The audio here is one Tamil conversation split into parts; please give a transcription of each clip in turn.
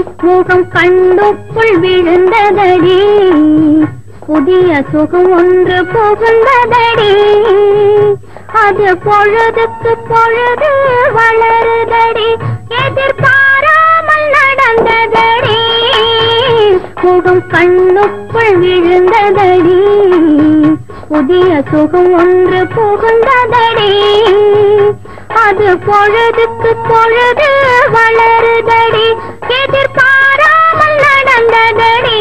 முகம் கண்ணுக்குள் விழுந்ததடி புதிய சுகம் ஒன்று புகுந்ததடி அது பொழுதுக்கு பொழுது வளருதடி எதிர்பாராமல் நடந்ததடி முகம் கண்ணுக்குள் விழுந்ததடி புதிய சுகம் ஒன்று புகுந்ததடி அது பொழுதுக்கு பொழுது வளருதடி எதிர்பாராமல் நடந்ததடி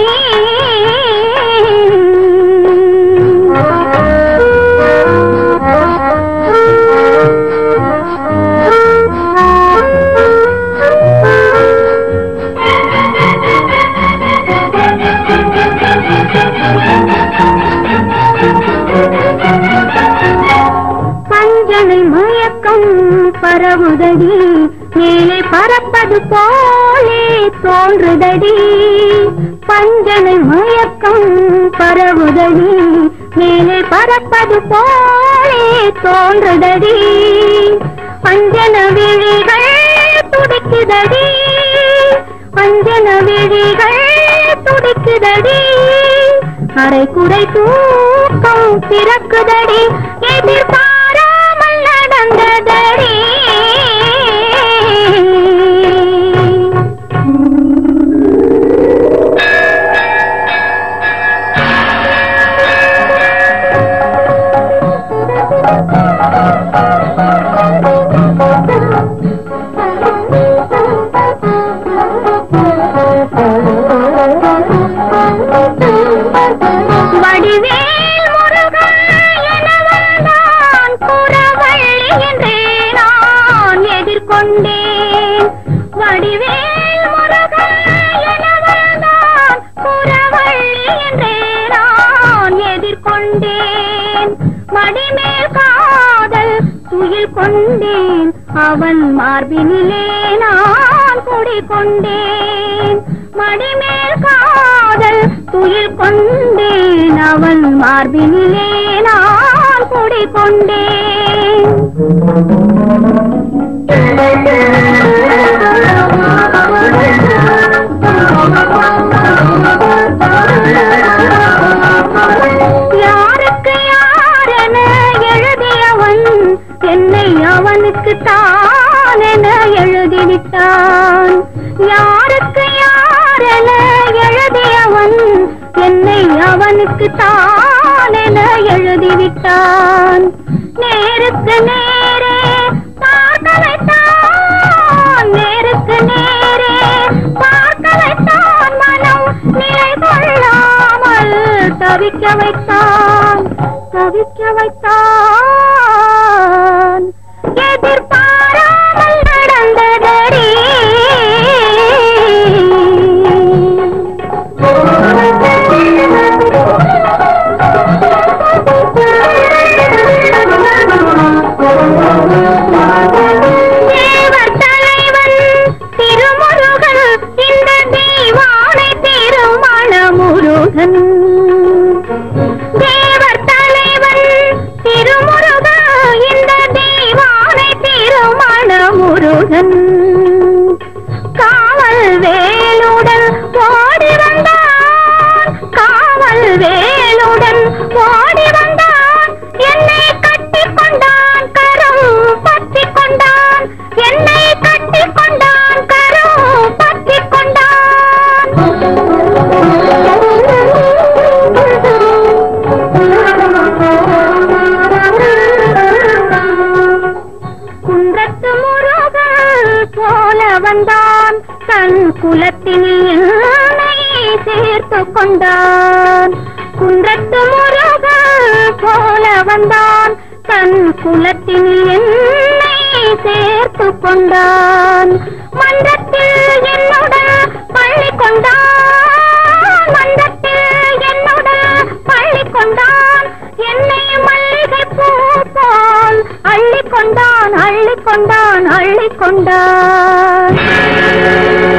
பஞ்சனை மயக்கம் பரவுதடி மேலே பறப்பது போலே தோன்றுதடி பஞ்சனை மயக்கம் பரவுதடி மேலே பறப்பது போலே தோன்றுதடி பஞ்சன விழிகள் துடிக்குதடி பஞ்சன விழிகள் துடிக்குதடி அரை குறை தூக்கம் பிறக்குதடி எதிர்பாராமல் நடந்ததடி வடிவேல் முருகா என வந்தான் புறவள்ளி என்றே நான் எதிர்கொண்டேன் வடிவேல் முருகா என வந்தான் புறவள்ளி என்றே நான் எதிர்கொண்டேன் மடிமேல் காதல் துயில் கொண்டேன் அவன் மார்பினிலே நான் குடிகொண்டேன் மடிமேல் காதல் துயில் கொண்டேன் அவன் மார்பினிலே நான் குடிகொண்டேன் யாருக்கு யாரென எழுதியவன் என்னை அவனுக்கு தான் என எழுதிவிட்டான் யாருக்கு யாரென எழுதியவன் என்னை அவனுக்கு தான் என எழுதிவிட்டான் நேருக்கு நேரே பார்க்க வைத்தான் நேருக்கு நேரே பார்க்க வைத்தான் மனம் நிலை கொள்ளாமல் தவிக்க வைத்தான் தவிக்க வைத்தான் எதிர்பாராமல் நடந்ததடி தேவர் தலைவன் திருமுருகன் இந்த தீவானை திருமண முருகன் தேவர் தலைவன் திருமுருகன் இந்த தீவானை திருமண முருகன் காவல் வேலுடன் ஓடி வந்தான் காவல் வேலுடன் ஓடி வந்தான் என்னை கட்டிக் கொண்டான் கரம் பற்றிக் கொண்டான் என்னை கட்டிக் கொண்டான் கரம் பற்றிக் கொண்டான் குன்றத்து முருகன் போல வந்தான் தன் குலத்தினில் என்னை சேர்த்து கொண்டான் குன்றத்து முருகன் போல வந்தான் தன் குலத்தினில் என்னை சேர்த்து கொண்டான் மன்றத்தில் என்னுடன் பள்ளி கொண்டான் மன்றத்தில் என்னுடன் பள்ளி கொண்டான் என்னை மல்லிகை பூ போல் அள்ளி கொண்டான் அள்ளி கொண்டான் அள்ளி கொண்டான்